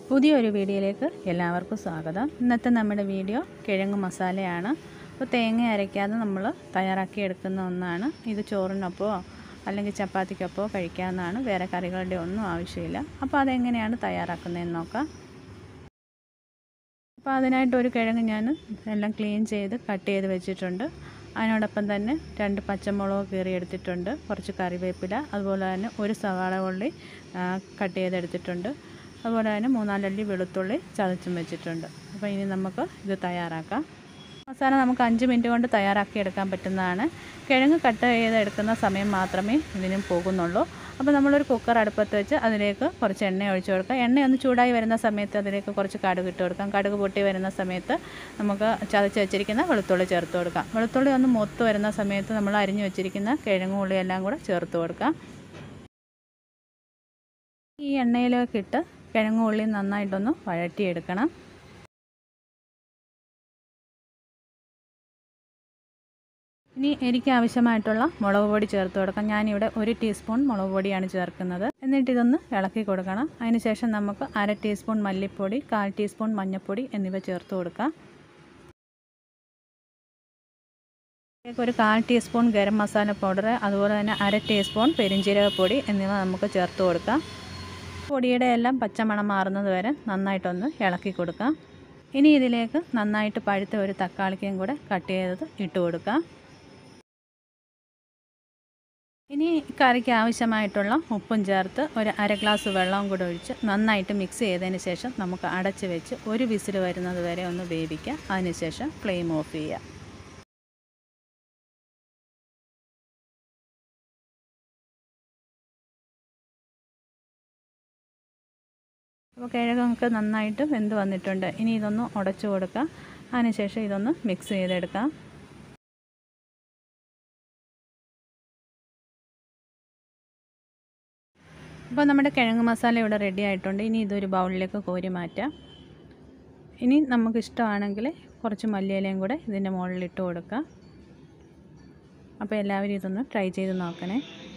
പുതിയൊരു വീഡിയോയിലേക്ക് എല്ലാവർക്കും സ്വാഗതം ഇന്നത്തെ നമ്മുടെ വീഡിയോ കിഴങ്ങ് മസാലയാണ് അപ്പോൾ തേങ്ങ അരയ്ക്കാതെ നമ്മൾ തയ്യാറാക്കി എടുക്കുന്ന ഒന്നാണ് ഇത് ചോറിനൊപ്പമോ അല്ലെങ്കിൽ ചപ്പാത്തിക്കൊപ്പമോ കഴിക്കാവുന്നതാണ് വേറെ കറികളുടെ ഒന്നും ആവശ്യമില്ല അപ്പോൾ അതെങ്ങനെയാണ് തയ്യാറാക്കുന്നതെന്ന് നോക്കാം അപ്പോൾ അതിനായിട്ട് ഒരു കിഴങ്ങ് ഞാൻ എല്ലാം ക്ലീൻ ചെയ്ത് കട്ട് ചെയ്ത് വെച്ചിട്ടുണ്ട് അതിനോടൊപ്പം തന്നെ രണ്ട് പച്ചമുളക് കീറിയെടുത്തിട്ടുണ്ട് കുറച്ച് കറിവേപ്പില അതുപോലെ തന്നെ ഒരു സവാള ഉള്ളി കട്ട് ചെയ്തെടുത്തിട്ടുണ്ട് അതുപോലെ തന്നെ മൂന്നാലല്ലി വെളുത്തുള്ളി ചതച്ചും വെച്ചിട്ടുണ്ട് അപ്പോൾ ഇനി നമുക്ക് ഇത് തയ്യാറാക്കാം മസാല നമുക്ക് അഞ്ച് മിനിറ്റ് കൊണ്ട് തയ്യാറാക്കി എടുക്കാൻ പറ്റുന്നതാണ് കിഴങ്ങ് കട്ട് ചെയ്തെടുക്കുന്ന സമയം മാത്രമേ ഇതിനും പോകുന്നുള്ളൂ അപ്പോൾ നമ്മളൊരു കുക്കർ അടുപ്പത്ത് വെച്ച് അതിലേക്ക് കുറച്ച് എണ്ണ ഒഴിച്ചു കൊടുക്കാം എണ്ണ ഒന്ന് ചൂടായി വരുന്ന സമയത്ത് അതിലേക്ക് കുറച്ച് കടുക് ഇട്ട് കൊടുക്കാം കടുക് പൊട്ടി വരുന്ന സമയത്ത് നമുക്ക് ചതച്ച് വെച്ചിരിക്കുന്ന വെളുത്തുള്ളി ചേർത്ത് കൊടുക്കാം വെളുത്തുള്ളി ഒന്ന് മൂത്ത് വരുന്ന സമയത്ത് നമ്മൾ അരിഞ്ഞു വെച്ചിരിക്കുന്ന കിഴങ്ങ് ഉള്ളി എല്ലാം കൂടെ ചേർത്ത് കൊടുക്കാം ഈ എണ്ണയിലേക്ക് ഇട്ട് കിഴങ്ങ് ഉള്ളി നന്നായിട്ടൊന്ന് വഴറ്റിയെടുക്കണം ഇനി എനിക്ക് ആവശ്യമായിട്ടുള്ള മുളക് പൊടി ചേർത്ത് കൊടുക്കാം ഞാനിവിടെ ഒരു ടീസ്പൂൺ മുളക് പൊടിയാണ് ചേർക്കുന്നത് എന്നിട്ട് ഇതൊന്ന് ഇളക്കി കൊടുക്കണം അതിനുശേഷം നമുക്ക് അര ടീസ്പൂൺ മല്ലിപ്പൊടി കാൽ ടീസ്പൂൺ മഞ്ഞൾപ്പൊടി എന്നിവ ചേർത്ത് കൊടുക്കാം ഒരു കാൽ ടീസ്പൂൺ ഗരം മസാല പൗഡർ അതുപോലെ തന്നെ അര ടീസ്പൂൺ പെരിഞ്ജീരകപ്പൊടി എന്നിവ നമുക്ക് ചേർത്ത് കൊടുക്കാം പൊടിയുടെ എല്ലാം പച്ചമണം മാറുന്നത് വരെ നന്നായിട്ടൊന്ന് ഇളക്കി കൊടുക്കാം ഇനി ഇതിലേക്ക് നന്നായിട്ട് പഴുത്ത ഒരു തക്കാളിക്കയും കൂടെ കട്ട് ചെയ്തത് ഇട്ട് കൊടുക്കാം ഇനി കറിക്ക് ആവശ്യമായിട്ടുള്ള ഉപ്പും ചേർത്ത് ഒരു അര ഗ്ലാസ് വെള്ളവും കൂടെ ഒഴിച്ച് നന്നായിട്ട് മിക്സ് ചെയ്തതിന് ശേഷം നമുക്ക് അടച്ച് വെച്ച് ഒരു വിസിൽ വരുന്നത് വരെ ഒന്ന് വേവിക്കുക അതിനുശേഷം ഫ്ലെയിം ഓഫ് ചെയ്യുക അപ്പോൾ കിഴങ്ങൊക്കെ നന്നായിട്ട് വെന്ത് വന്നിട്ടുണ്ട് ഇനി ഇതൊന്ന് ഉടച്ചു കൊടുക്കാം അതിനുശേഷം ഇതൊന്ന് മിക്സ് ചെയ്തെടുക്കാം അപ്പോൾ നമ്മുടെ കിഴങ്ങ് മസാല ഇവിടെ റെഡി ആയിട്ടുണ്ട് ഇനി ഇതൊരു ബൗളിലേക്ക് കോരി മാറ്റാം ഇനി നമുക്ക് ഇഷ്ടമാണെങ്കിൽ കുറച്ച് മല്ലിയിലയും കൂടെ ഇതിൻ്റെ മുകളിലിട്ട് കൊടുക്കാം അപ്പോൾ എല്ലാവരും ഇതൊന്ന് ട്രൈ ചെയ്ത് നോക്കണേ